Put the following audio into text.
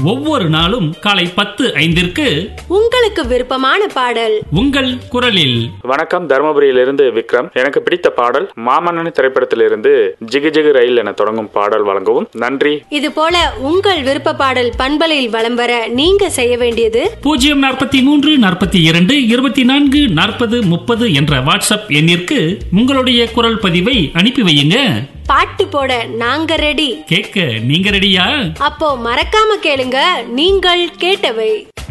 ஒவ்வொரு நாளும் காலை பத்து ஐந்திற்கு உங்களுக்கு விருப்பமான பாடல் உங்கள் குரலில் வணக்கம் தருமபுரியிலிருந்து விக்ரம் எனக்கு பிடித்த பாடல் மாமன்னன் திரைப்படத்திலிருந்து ஜிகு ஜிகு ரயில் என தொடங்கும் பாடல் வழங்கவும் நன்றி இது போல உங்கள் விருப்ப பாடல் பண்பலையில் வலம் வர நீங்க செய்ய வேண்டியது பூஜ்ஜியம் நாற்பத்தி மூன்று நாற்பத்தி இரண்டு இருபத்தி நான்கு நாற்பது முப்பது என்ற வாட்ஸ்அப் எண்ணிற்கு உங்களுடைய குரல் பதிவை அனுப்பி வையுங்க பாட்டு போட நாங்க ரெடி கேட்க நீங்க ரெடியா அப்போ மறக்காம கேளுங்க நீங்கள் கேட்டவை